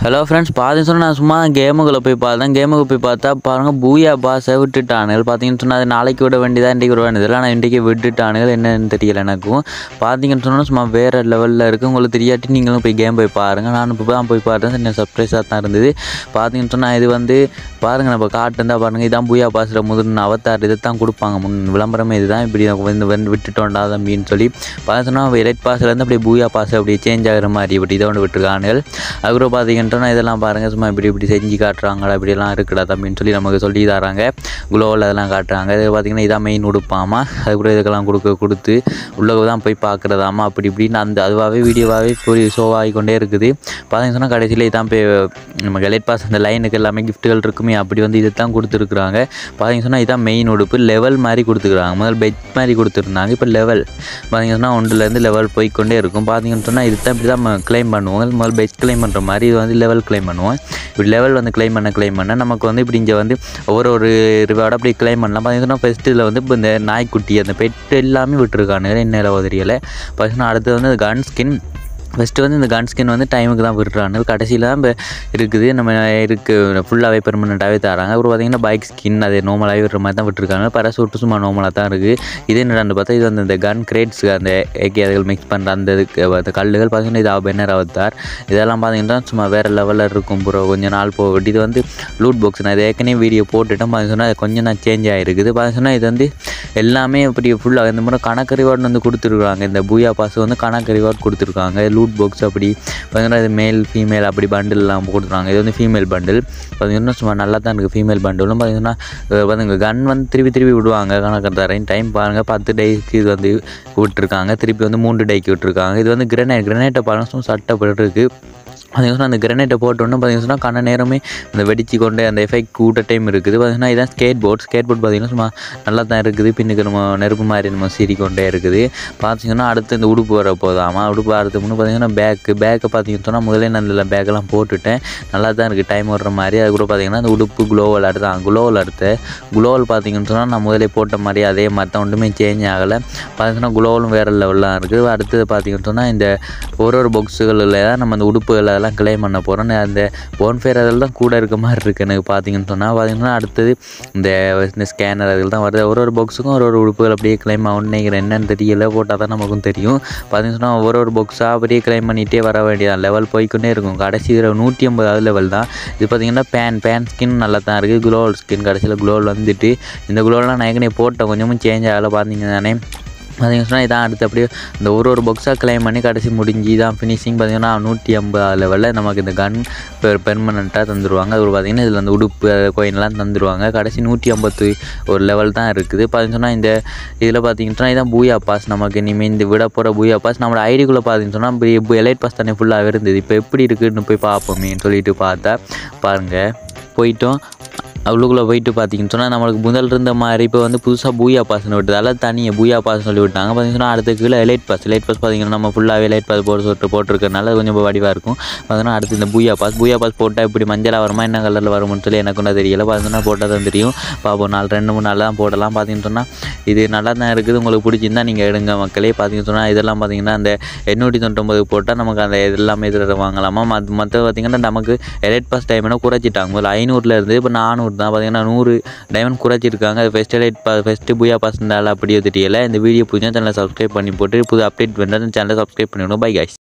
hello friends பார்த்தீங்கன்னு சொன்னால் நான் சும்மா கேமுக்குள்ளே போய் பார்த்தேன் கேமுக்கு போய் பார்த்தா பாருங்கள் பூயா பாஸை விட்டுட்டானுகள் பார்த்தீங்கன்னு சொன்னால் அது நாளைக்கு விட வேண்டியதா இன்றைக்கி விட வேண்டியதில்லை ஆனால் இன்றைக்கி விட்டுட்டானுகள் என்னன்னு தெரியல எனக்கும் பார்த்தீங்கன்னு சொன்னால் சும்மா வேறு லெவலில் இருக்குது உங்களுக்கு தெரியாட்டி நீங்களும் போய் கேம் போய் பாருங்கள் நான் இப்போ தான் போய் பார்த்தேன் என்ன சர்ப்ரைஸாக தான் இருந்தது பார்த்தீங்கன்னு சொன்னால் இது வந்து பாருங்கள் நம்ம காட்டுந்தா பாருங்கள் இதான் பூயா பாஸில் முதல் அவத்தார் இதை தான் கொடுப்பாங்க முன் விளம்பரமே இதுதான் இப்படி வந்து வந்து விட்டுட்டோண்டா தம்பின்னு சொல்லி பார்த்தா சொன்னால் எலைட் பாஸ்லேருந்து அப்படியே பூயா பாஸ் அப்படி சேஞ்ச் ஆகிற மாதிரி இப்படி இதை ஒன்று விட்டுருக்கானுகள் அதுக்கப்புறம் பார்த்தீங்கன்னா இதெல்லாம் பாருங்கள் சும்மா இப்படி இப்படி செஞ்சு காட்டுறாங்களா இப்படியெல்லாம் இருக்குடா தம்பின்னு சொல்லி நமக்கு சொல்லி தராங்க குளோவில் அதெல்லாம் காட்டுறாங்க இது பார்த்தீங்கன்னா இதான் மெயின் உடுப்பாமா அதுக்கப்புறம் இதுக்கெல்லாம் கொடுக்க கொடுத்து உள்ளே தான் போய் பார்க்குறதாமா அப்படி இப்படின்னு அந்த அதுவாகவே வீடியோவாகவே போய் ஷோ ஆகிக்கொண்டே இருக்குது பார்த்தீங்கன்னா சொன்னால் கடைசியில் இதான் போய் நம்ம எலைட் பாஸ் அந்த லைனுக்கு எல்லாமே கிஃப்ட்டுகள் இருக்குமே அப்படி வந்து இதை தான் கொடுத்துருக்குறாங்க பார்த்தீங்கன்னா சொன்னால் இதான் மெயின் உடுப்பு லெவல் மாதிரி கொடுத்துருக்குறாங்க முதல் பெட் மாதிரி கொடுத்துருந்தாங்க இப்போ லெவல் பார்த்தீங்கன்னா சொன்னால் ஒன்றுலேருந்து லெவல் போய்க்கொண்டே இருக்கும் பார்த்தீங்கன்னு சொன்னால் இது தான் இப்படி தான் க்ளைம் பண்ணுவோம் முதல் பெட் க்ளைம் பண்ணுற மாதிரி இது வந்து லெவல் க்ளைம் பண்ணுவோம் இப்படி லெவல் வந்து க்ளைம் பண்ண க்ளைம் பண்ண நமக்கு வந்து இப்படி இங்கே வந்து ஒவ்வொரு ஒரு ரிவார்டு அப்படி க்ளைம் பண்ணலாம் பார்த்தீங்கன்னா ஃபஸ்ட்டில் வந்து இப்போ இந்த நாய்க்குட்டி அந்த பெட் எல்லாமே விட்டுருக்கானுங்க என்ன லெவல் தெரியல பார்த்தீங்கன்னா அடுத்து வந்து கன் ஸ்கின் ஃபஸ்ட்டு வந்து இந்த கன் ஸ்கின் வந்து டைமுக்கு தான் விட்டுறாங்க கடைசியில் தான் இப்போ இருக்குது நம்ம இருக்குது ஃபுல்லாகவே பெர்மனெண்ட்டாகவே தராங்க அப்புறம் பார்த்தீங்கன்னா பைக் ஸ்கின் அது நார்மலாகவே விடுற மாதிரி தான் விட்டுருக்காங்க பரசூட்டு சும்மா நார்மலாக தான் இருக்குது இதே என்னடான்னு பார்த்தா இது வந்து இந்த கன் கிரேட்ஸ் அந்த ஏகே அதுகள் மிக்ஸ் பண்ணுற அந்த இதுக்கு அந்த கல்லுகள் பார்த்தீங்கன்னா இது பென்னர் அவத்தார் இதெல்லாம் பார்த்தீங்கன்னா சும்மா வேறு லெவலில் இருக்கும் ப்ரோ கொஞ்சம் நாள் போக இது வந்து லூட் பாக்ஸ் நான் இது ஏற்கனவே வீடியோ போட்டுட்டேன் பார்த்தீங்கன்னா கொஞ்சம் நான் சேஞ்ச் ஆகிருக்குது பார்த்தீங்கன்னா இது வந்து எல்லாமே இப்படி ஃபுல்லாக இந்த முறை கணக்கு ரிவார்டு வந்து கொடுத்துருக்காங்க இந்த பூயா பாஸ் வந்து கணக்கு ரிவார்டு கொடுத்துருக்காங்க லூட் பாக்ஸ் அப்படி பார்த்தீங்கன்னா இது மேல் ஃபீமேல் அப்படி பண்டில்லாம் கொடுத்துருக்காங்க இது வந்து ஃபீமேல் பண்டில் பார்த்தீங்கன்னா சும்மா நல்லா தான் இருக்குது ஃபீமேல் பண்டிலும் பார்த்தீங்கன்னா பார்த்துங்க கன் வந்து திருப்பி திருப்பி விடுவாங்க கணக்கு தரேன் டைம் பாருங்கள் பத்து டேக்கு இது வந்து விட்டுருக்காங்க திருப்பி வந்து மூன்று டேக்கு விட்டுருக்காங்க இது வந்து கிரனைட் கிரனைட்டை பாருங்கள் சும்மா சட்டப்பட்டு இருக்குது பார்த்தீங்கன்னா அந்த கிரனைட்டை போட்டோன்னு பார்த்தீங்கன்னா கண்ண நேரமே அந்த வெடிச்சு கொண்டே அந்த எஃபெக்ட் கூட்ட டைம் இருக்குது பார்த்தீங்கன்னா இதான் ஸ்கேட் போர்ட் ஸ்கேட் போர்ட் பார்த்தீங்கன்னா சும்மா நல்லா தான் இருக்குது பின்னுக்கு நம்ம நெருப்பு மாதிரி நம்ம சீறிக்கொண்டே இருக்குது பார்த்தீங்கன்னா அடுத்து இந்த உடுப்பு வர போதாமா உடுப்பு அடுத்து முன்னு பார்த்தீங்கன்னா பேக்கு பேக்கை பார்த்தீங்கன்னு சொன்னால் முதலே நான் இந்த பேக்கெல்லாம் போட்டுட்டேன் நல்லா தான் இருக்குது டைம் வர்ற மாதிரி அது கூட பார்த்தீங்கன்னா அந்த உடுப்பு குளோவல் அடுத்து குளோவல் அடுத்து குளோவல் பார்த்தீங்கன்னு சொன்னால் நான் முதலே போட்ட மாதிரி அதே மாதிரி தான் ஒன்றுமே சேஞ்ச் ஆகலை பார்த்தீங்கன்னா குளோவலும் வேறு லெவலில் இருக்குது அடுத்தது பார்த்தீங்கன்னு சொன்னால் இந்த ஒரு ஒரு பாக்ஸுகளில் தான் நம்ம அந்த உடுப்புகள் அதெல்லாம் கிளைம் பண்ண போகிறோம் அந்த போன்ஃபேர் அதில் தான் கூட இருக்க மாதிரி இருக்குது எனக்கு பார்த்தீங்கன்னு சொன்னால் பார்த்தீங்கன்னா அடுத்தது இந்த இந்த ஸ்கேனர் அதில் தான் வருது ஒரு ஒரு பாக்ஸுக்கும் ஒரு ஒரு உடுப்புகள் அப்படியே கிளைம் ஆகும்னு நினைக்கிறேன் என்னன்னு தெரியல போட்டால் தான் நமக்கும் தெரியும் பார்த்தீங்கன்னு சொன்னால் ஒரு ஒரு பாக்ஸாக அப்படியே கிளைம் பண்ணிகிட்டே வர வேண்டியதான் லெவல் போய்க்கொண்டே இருக்கும் கடைசி இதில் நூற்றி ஐம்பதாவது லெவல் தான் இது பார்த்தீங்கன்னா பேன் பேன் ஸ்கின் நல்லா தான் இருக்குது குளோவல் ஸ்கின் கடைசியில் குளோவல் வந்துட்டு இந்த குளோவெலாம் நான் ஏற்கனவே போட்டேன் கொஞ்சமும் சேஞ்ச் ஆகலை பார்த்தீங்க தானே பார்த்தீங்கன்னா சொன்னால் இதான் அடுத்து அப்படியே இந்த ஒரு ஒரு பாக்ஸாக கிளைம் பண்ணி கடைசி முடிஞ்சு தான் ஃபினிஷிங் பார்த்தீங்கன்னா நூற்றி ஐம்பது லெவலில் நமக்கு இந்த கன் பெர் பெர்மனண்ட்டாக தந்துடுவாங்க அது பார்த்தீங்கன்னா இதில் அந்த உடுப்பு கோயின்லாம் தந்துடுவாங்க கடைசி நூற்றி ஐம்பத்து ஒரு லெவல் தான் இருக்குது பார்த்தீங்கன்னா சொன்னால் இந்த இதில் பார்த்தீங்கன்னா இதான் பூயா பாஸ் நமக்கு இனிமேல் இந்த விட போகிற பூயா பாஸ் நம்மளோட ஐடிக்குள்ளே பார்த்தீங்கன்னு சொன்னால் இப்போ எலைட் பாஸ் தானே ஃபுல்லாகவே இருந்தது இப்போ எப்படி இருக்குதுன்னு போய் பார்ப்போமேன்னு சொல்லிட்டு பார்த்தா பாருங்கள் போயிட்டோம் அவ்வளோக்குள்ளே போயிட்டு பார்த்தீங்கன்னு சொன்னால் நம்மளுக்கு முதல் இருந்த மாதிரி இப்போ வந்து புதுசாக பூயா பாஸ்னு விட்டதால தனியாக பூயா பாஸ் சொல்லி விட்டாங்க பார்த்தீங்கன்னா அடுத்த கீழே எலைட் பாஸ் எலைட் பாஸ் பார்த்தீங்கன்னா நம்ம ஃபுல்லாகவே எலைட் பாஸ் போட்டு சொல்லிட்டு போட்டிருக்கனால கொஞ்சம் வடிவாக இருக்கும் பார்த்தீங்கன்னா அடுத்து இந்த பூயா பாஸ் பூயா பாஸ் போட்டால் இப்படி மஞ்சளாக வருமா என்ன கலரில் வரும்னு சொல்லி எனக்கு ஒன்றும் தெரியல பார்த்தீங்கன்னா போட்டால் தான் தெரியும் பார்ப்போம் நாலு ரெண்டு மூணு நாள் தான் போடலாம் பார்த்தீங்கன்னு சொன்னால் இது நல்லா தான் இருக்குது உங்களுக்கு பிடிச்சிருந்தா நீங்கள் எடுங்க மக்களே பார்த்தீங்கன்னு சொன்னால் இதெல்லாம் பார்த்தீங்கன்னா அந்த எண்ணூற்றி தொண்ணூத்தொம்பது போட்டால் நமக்கு அந்த இதெல்லாமே இதில் வாங்கலாமா மற்ற மற்ற பார்த்தீங்கன்னா நமக்கு எலைட் பாஸ் டைம்னா குறைச்சிட்டாங்க முதல்ல ஐநூறுல இருந்து இப்போ நானூறு தான் பார்த்தீங்கன்னா நூறு டைமண்ட் குறைச்சிருக்காங்க அது ஃபஸ்ட் எலைட் பா ஃபஸ்ட்டு புயா பாஸ் இருந்தாலும் அப்படியே தெரியல இந்த வீடியோ புரிஞ்சால் சேனலை சப்ஸ்கிரைப் பண்ணி போட்டு புது அப்டேட் பண்ணுறது சேனலை சப்ஸ்கிரைப் பண்ணிவிடும் பை காய்ஸ்